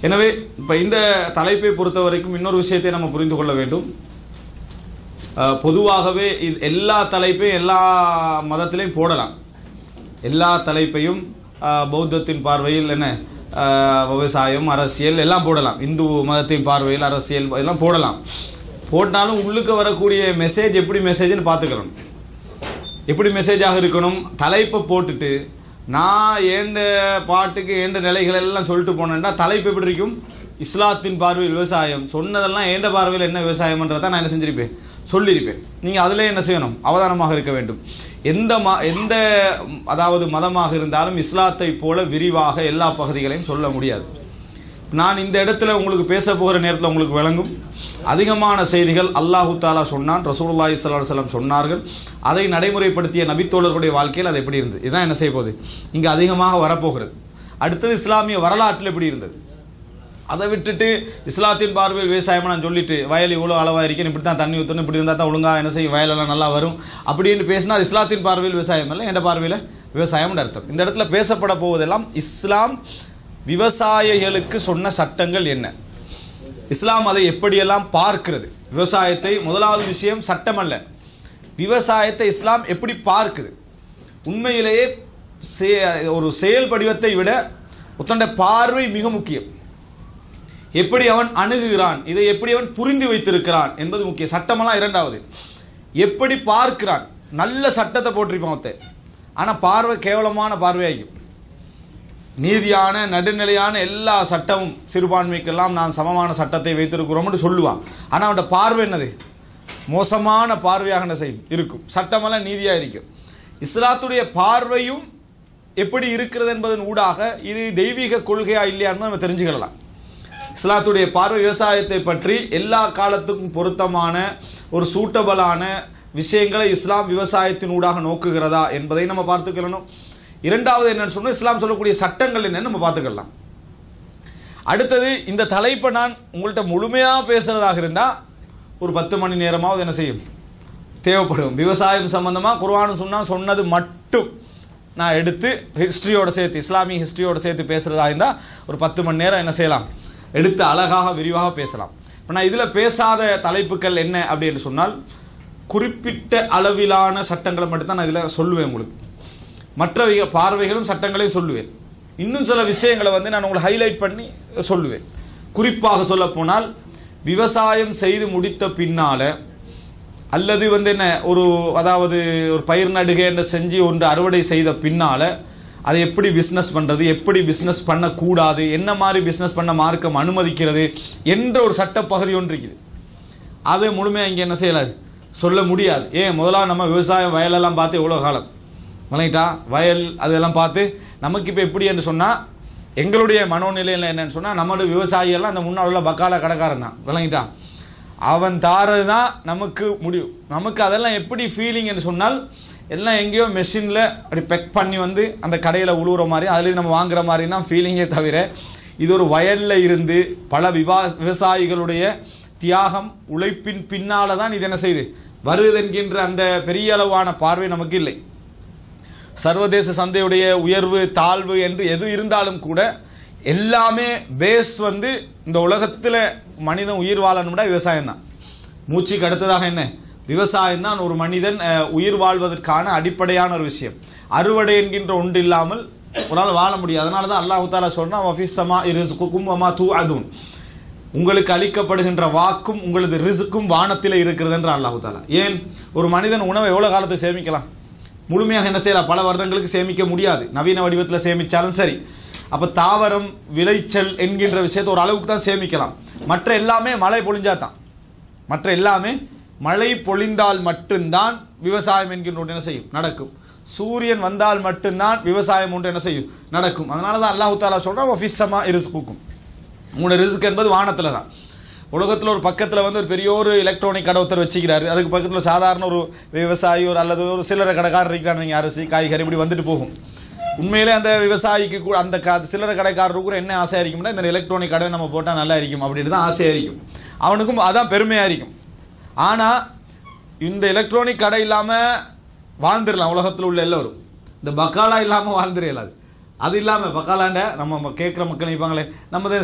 எனவே இப்போ இந்த தலைப்பை பொறுத்த வரைக்கும் இன்னொரு விஷயத்தை நம்ம புரிந்து கொள்ள வேண்டும் அஹ், பொதுவாகவே இது எல்லா தலைப்பையும் எல்லா மதத்திலையும் போடலாம் எல்லா தலைப்பையும் அஹ், பௌத்தத்தின் பார்வையில் என்ன அஹ், விவசாயம் அரசியல் எல்லாம் போடலாம் இந்து மதத்தின் பார்வையில் அரசியல் எல்லாம் போடலாம் போட்டாலும் உள்ளுக்கு வரக்கூடிய மெசேஜ் எப்படி மெசேஜ்னு பார்த்துக்கலாம் எப்படி மெசேஜாக இருக்கணும் தலைப்பை போட்டுட்டு நான் ஏண்ட பாட்டுக்கு ஏண்ட நிலைகள் எல்லாம் சொல்லிட்டு போனேன்னா தலைப்பு எப்படி இருக்கும் இஸ்லாத்தின் பார்வையில் விவசாயம் சொன்னதெல்லாம் ஏண்ட பார்வையில் என்ன விவசாயம்ன்றதை நான் என்ன செஞ்சிருப்பேன் சொல்லியிருப்பேன் நீங்கள் அதில் என்ன செய்யணும் அவதானமாக இருக்க வேண்டும் எந்த ம எந்த அதாவது மதமாக இருந்தாலும் இஸ்லாத்தை போல விரிவாக எல்லா பகுதிகளையும் சொல்ல முடியாது நான் இந்த இடத்துல உங்களுக்கு பேச போகிற நேரத்தில் உங்களுக்கு விளங்கும் அதிகமான செய்திகள் அல்லாஹு தாலா சொன்னான் ரசூலுல்லாஹி ஸல்லல்லாஹு அலைஹி வஸல்லம் சொன்னார்கள் அதை நடைமுறைப்படுத்திய நபித்தோழர்களுடைய வாழ்க்கையில் அது எப்படி இருந்தது இதான் என்ன செய்ய போகுது இங்கே அதிகமாக வரப்போகிறது அடுத்தது இஸ்லாமிய வரலாற்றில் எப்படி இருந்தது அதை விட்டுட்டு இஸ்லாத்தின் பார்வையில் விவசாயம் நான் சொல்லிட்டு வயல் இவ்வளோ அளவாக இருக்கேன் இப்படி தான் தண்ணி ஊற்றணும் இப்படி இருந்தால் தான் ஒழுங்காக என்ன செய்யும் வயலெல்லாம் நல்லா வரும் அப்படின்னு பேசினா அது இஸ்லாத்தின் பார்வையில் விவசாயம் இல்லை எந்த பார்வையில் விவசாயம்னு அர்த்தம் இந்த இடத்துல பேசப்பட போவதெல்லாம் இஸ்லாம் விவசாயிகளுக்கு சொன்ன சட்டங்கள் என்ன இஸ்லாம் அதை எப்படியெல்லாம் பார்க்கிறது விவசாயத்தை முதலாவது விஷயம் சட்டம் அல்ல விவசாயத்தை இஸ்லாம் எப்படி பார்க்குது உண்மையிலேயே சே- ஒரு செயல் படிவத்தை விட ஒத்தண்ட பார்வை மிக முக்கியம் எப்படி அவன் அணுகுகிறான் இதை எப்படி அவன் புரிந்து வைத்திருக்கிறான் என்பது முக்கியம் சட்டமெல்லாம் இரண்டாவது எப்படி பார்க்கிறான் நல்ல சட்டத்தை போட்டிருப்பான் ஒருத்தன் ஆனால் பார்வை கேவலமான பார்வையாகும் நீதியான நடுநிலையான எல்லா சட்டமும் சிறுபான்மைக்கெல்லாம் நான் சமமான சட்டத்தை வைத்திருக்கிறோம்னு சொல்லுவான் ஆனால் அவனோட பார்வை என்னது மோசமான பார்வையாக என்ன செய்யும் இருக்கும் சட்டமெல்லாம் நீதியாக இருக்கும் இஸ்லாத்துடைய பார்வையும் எப்படி இருக்கிறது என்பதன் ஊடாக இது தெய்வீக கொள்கையா இல்லையா என்பதை நம்ம தெரிஞ்சுக்கலாம் இஸ்லாத்துடைய பார்வை விவசாயத்தை பற்றி எல்லா காலத்துக்கும் பொருத்தமான ஒரு சூட்டபலான விஷயங்களை இஸ்லாம் விவசாயத்தின் ஊடாக நோக்குகிறதா என்பதை நம்ம பார்த்துக்கணும் இரண்டாவது என்னன்னு சொன்னா இஸ்லாம் சொல்லக்கூடிய சட்டங்கள் என்னன்னு நம்ம பார்த்துக்கலாம் அடுத்தது இந்த தலைப்பை நான் உங்கள்கிட்ட முழுமையாக பேசுறதாக இருந்தால் ஒரு பத்து மணி நேரமாவது என்ன செய்யும் தேவைப்படும் விவசாயம் சம்பந்தமாக குர்ஆன் சொன்னா சொன்னது மட்டும் நான் எடுத்து ஹிஸ்ட்ரியோட சேர்த்து இஸ்லாமிய ஹிஸ்ட்ரியோட சேர்த்து பேசுறதா இருந்தால் ஒரு பத்து மணி நேரம் என்ன செய்யலாம் எடுத்து அழகாக விரிவாக பேசலாம் இப்போ நான் இதில் பேசாத தலைப்புகள் என்ன அப்படின்னு சொன்னால் குறிப்பிட்ட அளவிலான சட்டங்களை மட்டும்தான் நான் இதில் சொல்லுவேன் உங்களுக்கு மற்ற வி- பார்வைகளும் சட்டங்களையும் சொல்லுவேன் இன்னும் சில விஷயங்களை வந்து நான் உங்களை ஹைலைட் பண்ணி சொல்லுவேன் குறிப்பாக சொல்ல போனால் விவசாயம் செய்து முடித்த பின்னால அல்லது வந்து என்ன ஒரு அதாவது ஒரு பயிர் நடுகை என்று செஞ்சு ஒன்று அறுவடை செய்த பின்னால அதை எப்படி பிஸ்னஸ் பண்றது எப்படி பிஸ்னஸ் பண்ணக்கூடாது என்ன மாதிரி பிஸ்னஸ் பண்ண மார்க்கம் அனுமதிக்கிறது என்ற ஒரு சட்ட பகுதி ஒன்று இருக்குது அதை முழுமையாக இங்கே என்ன செய்யலாது சொல்ல முடியாது ஏன் முதலாக நம்ம விவசாயம் வயலெல்லாம் பார்த்து எவ்வளோ காலம் விளங்கிட்டா வயல் அதெல்லாம் பார்த்து நமக்கு இப்போ எப்படி என்று சொன்னால் எங்களுடைய மனோநிலையில் என்னன்னு சொன்னால் நம்மளுடைய விவசாயியெல்லாம் அந்த முன்னாள் உள்ள பக்கால கடைக்காரன் தான் விளங்கிட்டா அவன் தாரது தான் நமக்கு முடியும் நமக்கு அதெல்லாம் எப்படி ஃபீலிங் என்று சொன்னால் எல்லாம் எங்கேயோ மெஷினில் அப்படி பெக் பண்ணி வந்து அந்த கடையில் உழுவுற மாதிரி அதுலேருந்து நம்ம வாங்குற மாதிரி தான் ஃபீலிங்கே தவிர இது ஒரு வயலில் இருந்து பல விவா விவசாயிகளுடைய தியாகம் உழைப்பின் பின்னால தான் இது என்ன செய்யுது வருது என்கின்ற அந்த பெரிய அளவான பார்வை நமக்கு இல்லை சர்வதேச சந்தையுடைய உயர்வு தாழ்வு என்று எது இருந்தாலும் கூட எல்லாமே பேஸ் வந்து இந்த உலகத்தில் மனிதன் உயிர் வாழணும்னா விவசாயம் தான் மூச்சுக்கு அடுத்ததாக என்ன விவசாயம் தான் ஒரு மனிதன் அஹ், உயிர் வாழ்வதற்கான அடிப்படையான ஒரு விஷயம் அறுவடை என்கின்ற ஒன்று இல்லாமல் ஒரு ஆள் வாழ முடியாது அதனால தான் அல்லாஹு தாலா சொல்றான் வஃபிஸ் சமா இரிசுக்கும் வமா தூ அதுன் உங்களுக்கு அளிக்கப்படுகின்ற வாக்கும் உங்களது ரிசுக்கும் வானத்தில் இருக்கிறது என்று அல்லாஹு தாலா ஏன் ஒரு மனிதன் உணவை எவ்வளவு காலத்தை சேமிக்கலாம் முழுமையாக என்ன செய்யலாம் பல வருடங்களுக்கு சேமிக்க முடியாது நவீன வடிவத்தில் சேமிச்சாலும் சரி அப்ப தாவரம் விளைச்சல் என்கின்ற விஷயத்தை ஒரு அளவுக்கு தான் சேமிக்கலாம் மற்ற எல்லாமே மழை பொழிஞ்சா தான் மற்ற எல்லாமே மழை பொழிந்தால் மட்டும்தான் விவசாயம் என்கின்ற ஒன்று என்ன செய்யும் நடக்கும் சூரியன் வந்தால் மட்டும்தான் விவசாயம் ஒன்று என்ன செய்யும் நடக்கும் அதனால தான் அல்லாஹு தாலா சொல்றான் ஒஃபிஸமா ரிஸ்குக்கும் உங்களோட ரிஸ்க் என்பது வானத்தில் தான் உலகத்தில் ஒரு பக்கத்தில் வந்து ஒரு பெரிய ஒரு எலக்ட்ரானிக் கடை ஒருத்தர் வச்சுக்கிறாரு அதுக்கு பக்கத்தில் சாதாரண ஒரு விவசாயி ஒரு அல்லது ஒரு சில்லறை கடைக்காரர் இருக்கிறார் நீங்கள் அரிசி காய்கறி இப்படி வந்துட்டு போகும் உண்மையிலே அந்த விவசாயிக்கு கூட அந்த க சில்லறை கடைக்காரருக்கு கூட என்ன ஆசையாக இருக்கும்னா இந்த எலக்ட்ரானிக் கடை நம்ம போட்டால் நல்லா இருக்கும் அப்படின்னு தான் ஆசையாக இருக்கும் அவனுக்கும் அதான் பெருமையாக இருக்கும் ஆனால் இந்த எலக்ட்ரானிக் கடை இல்லாமல் வாழ்ந்துடலாம் உலகத்தில் உள்ள எல்லோரும் இந்த பக்காலா இல்லாமல் வாழ்ந்துட இயலாது அது இல்லாமல் பக்காலாண்ட நம்ம கேட்குற மக்கள் நினைப்பாங்களே நம்ம